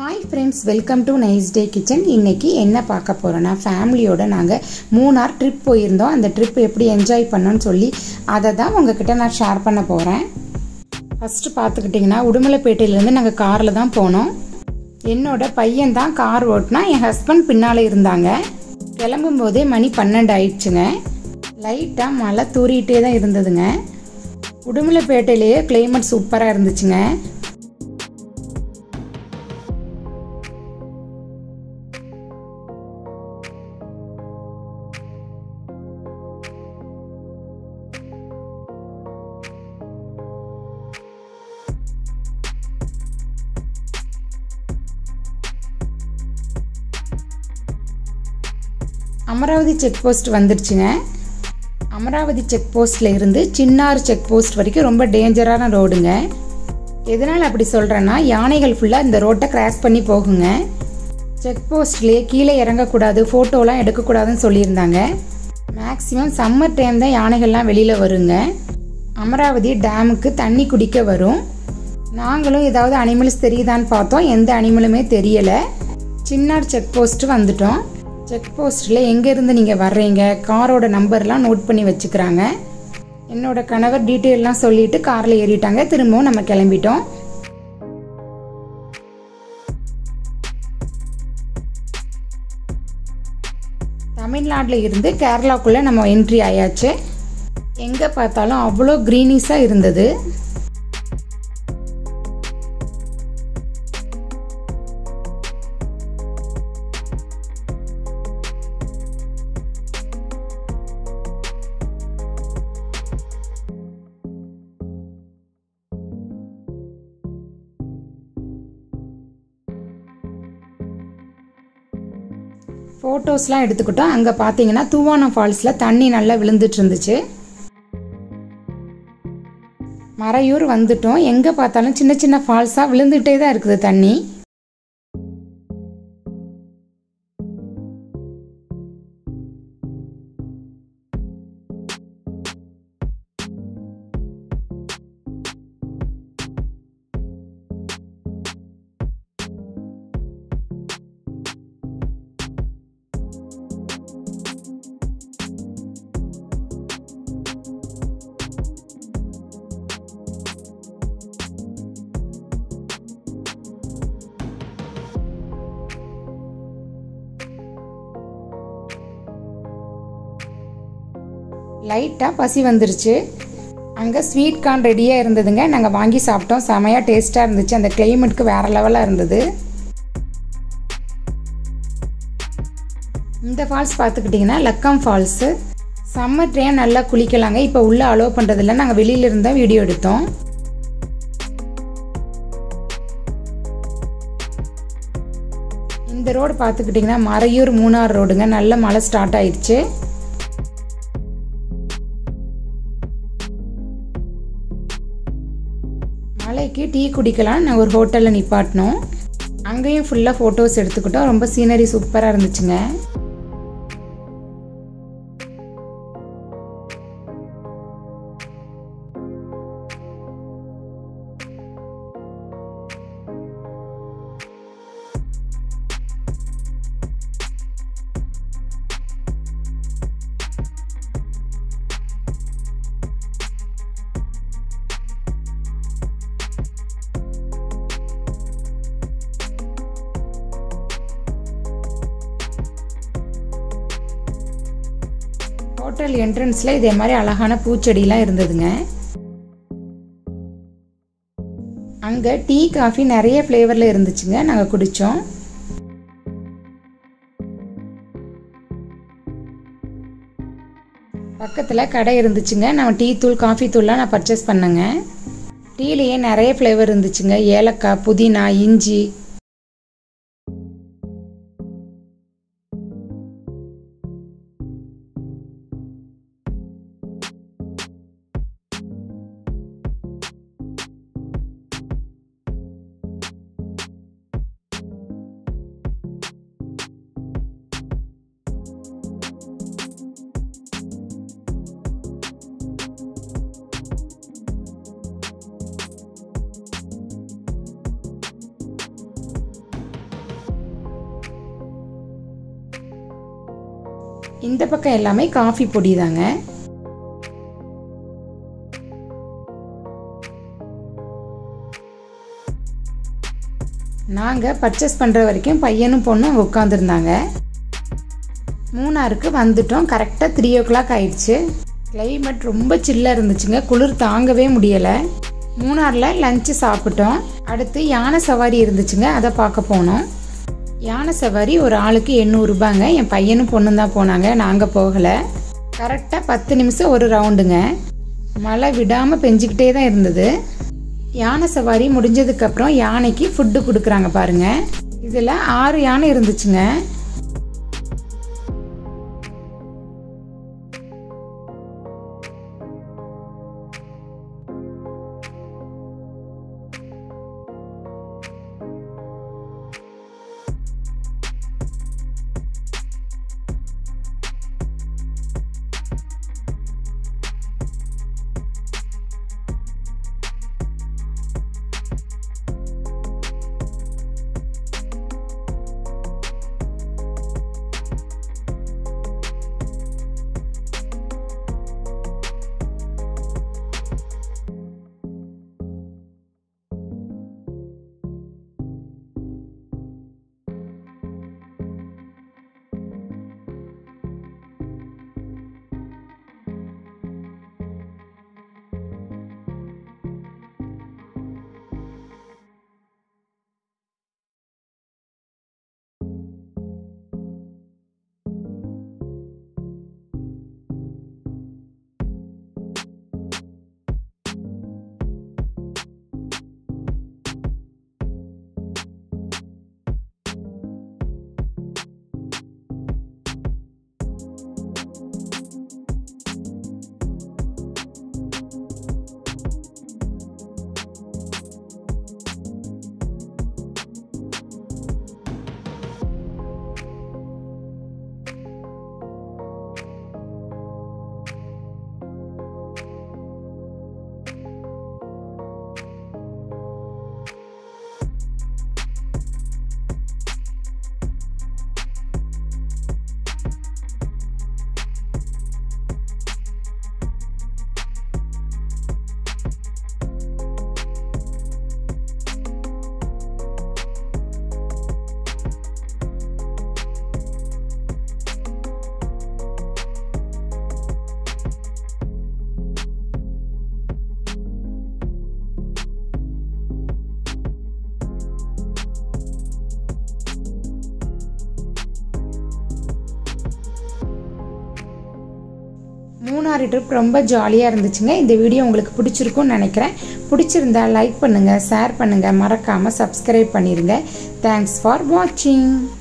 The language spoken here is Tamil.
hi friends welcome to nice day kitchen இன்னைக்கு என்ன பார்க்க போகிறோன்னா ஃபேமிலியோட நாங்கள் மூணார் ட்ரிப் போயிருந்தோம் அந்த ட்ரிப் எப்படி என்ஜாய் பண்ணோன்னு சொல்லி அதை தான் உங்ககிட்ட நான் ஷேர் பண்ண போகிறேன் ஃபஸ்ட்டு பார்த்துக்கிட்டிங்கன்னா உடுமலைப்பேட்டையிலேருந்து நாங்கள் காரில் தான் போனோம் என்னோட பையன் தான் கார் ஓட்டினா என் ஹஸ்பண்ட் பின்னால் இருந்தாங்க கிளம்பும் போதே மணி பன்னெண்டு ஆயிடுச்சுங்க லைட்டாக மழை தூறிட்டே தான் இருந்ததுங்க உடுமலைப்பேட்டையிலேயே கிளைமேட் சூப்பராக இருந்துச்சுங்க அமராவதி செக் போஸ்ட் வந்துருச்சுங்க அமராவதி செக் போஸ்ட்டில் இருந்து சின்னார் செக் போஸ்ட் வரைக்கும் ரொம்ப டேஞ்சரான ரோடுங்க எதனால் அப்படி சொல்கிறேன்னா யானைகள் ஃபுல்லாக இந்த ரோட்டை கிராஸ் பண்ணி போகுங்க செக் போஸ்ட்லேயே கீழே இறங்கக்கூடாது ஃபோட்டோலாம் எடுக்கக்கூடாதுன்னு சொல்லியிருந்தாங்க மேக்ஸிமம் சம்மர் டைம் தான் யானைகள்லாம் வெளியில் வருங்க அமராவதி டேமுக்கு தண்ணி குடிக்க வரும் நாங்களும் ஏதாவது அனிமல்ஸ் தெரியுதான்னு பார்த்தோம் எந்த அனிமலுமே தெரியலை சின்னார் செக் போஸ்ட் வந்துட்டோம் செக் போஸ்ட்டில் எங்கேருந்து நீங்கள் வர்றீங்க காரோட நம்பர்லாம் நோட் பண்ணி வச்சுக்கிறாங்க என்னோட கணவர் டீட்டெயிலெலாம் சொல்லிட்டு காரில் ஏறிட்டாங்க திரும்பவும் நம்ம கிளம்பிட்டோம் தமிழ்நாட்டில் இருந்து கேரளாக்குள்ளே நம்ம என்ட்ரி ஆயாச்சு எங்கே பார்த்தாலும் அவ்வளோ க்ரீனிஸாக இருந்தது ஃபோட்டோஸ்லாம் எடுத்துக்கிட்டோம் அங்கே பார்த்தீங்கன்னா தூவானம் ஃபால்ஸில் தண்ணி நல்லா விழுந்துட்டு இருந்துச்சு மறையூர் வந்துட்டோம் எங்கே பார்த்தாலும் சின்ன சின்ன ஃபால்ஸாக விழுந்துகிட்டே தான் இருக்குது தண்ணி லைட்டாக பசி வந்துருச்சு அங்கே ஸ்வீட் கார்ன் ரெடியாக இருந்ததுங்க நாங்கள் வாங்கி சாப்பிட்டோம் செமையாக டேஸ்ட்டாக இருந்துச்சு அந்த கிளைமேட்டுக்கு வேறு லெவலாக இருந்தது இந்த ஃபால்ஸ் பார்த்துக்கிட்டிங்கன்னா லக்கம் ஃபால்ஸு சம்மர் டைம் நல்லா குளிக்கலாங்க இப்போ உள்ளே அலோவ் பண்ணுறதில்ல நாங்கள் வெளியில இருந்தால் வீடியோ எடுத்தோம் இந்த ரோடு பார்த்துக்கிட்டிங்கன்னா மறையூர் மூணார் ரோடுங்க நல்ல மழை ஸ்டார்ட் ஆயிடுச்சு மலைக்கு டீ குடிக்கலாம் நான் ஒரு ஹோட்டலில் நிப்பாட்டினோம் அங்கேயும் ஃபுல்லாக ஃபோட்டோஸ் எடுத்துக்கிட்டோம் ரொம்ப சீனரி சூப்பராக இருந்துச்சுங்க ஹோட்டல் என்ட்ரன்ஸில் இதே மாதிரி அழகான பூச்செடிலாம் இருந்ததுங்க அங்கே டீ காஃபி நிறைய ஃப்ளேவரில் இருந்துச்சுங்க நாங்கள் குடித்தோம் பக்கத்தில் கடை இருந்துச்சுங்க நம்ம டீ தூள் காஃபி தூள்லாம் நான் பர்ச்சேஸ் பண்ணேங்க டீலேயே நிறைய ஃப்ளேவர் இருந்துச்சுங்க ஏலக்காய் புதினா இஞ்சி இந்த பக்கம் எல்லாமே காஃபி பொடி தாங்க நாங்கள் பர்ச்சேஸ் பண்ணுற வரைக்கும் பையனும் பொண்ணும் உட்காந்துருந்தாங்க மூணாருக்கு வந்துட்டோம் கரெக்டாக த்ரீ ஓ கிளாக் ஆயிடுச்சு கிளைமேட் ரொம்ப சில்லாக இருந்துச்சுங்க குளிர் தாங்கவே முடியலை மூணாரில் லஞ்சு சாப்பிட்டோம் அடுத்து யானை சவாரி இருந்துச்சுங்க அதை பார்க்க போனோம் யானை சவாரி ஒரு ஆளுக்கு எண்ணூறுபாங்க என் பையனும் பொண்ணும் தான் போனாங்க நாங்கள் போகலை கரெக்டாக பத்து நிமிஷம் ஒரு ரவுண்டுங்க மழை விடாமல் பெஞ்சிக்கிட்டே தான் இருந்தது யானை சவாரி முடிஞ்சதுக்கப்புறம் யானைக்கு ஃபுட்டு கொடுக்குறாங்க பாருங்க இதில் ஆறு யானை இருந்துச்சுங்க மூணாறு ட்ரிப் ரொம்ப ஜாலியாக இருந்துச்சுங்க இந்த வீடியோ உங்களுக்கு பிடிச்சிருக்கும்னு நினைக்கிறேன் பிடிச்சிருந்தா லைக் பண்ணுங்கள் ஷேர் பண்ணுங்கள் மறக்காமல் சப்ஸ்கிரைப் பண்ணிடுங்க தேங்க்ஸ் ஃபார் வாட்சிங்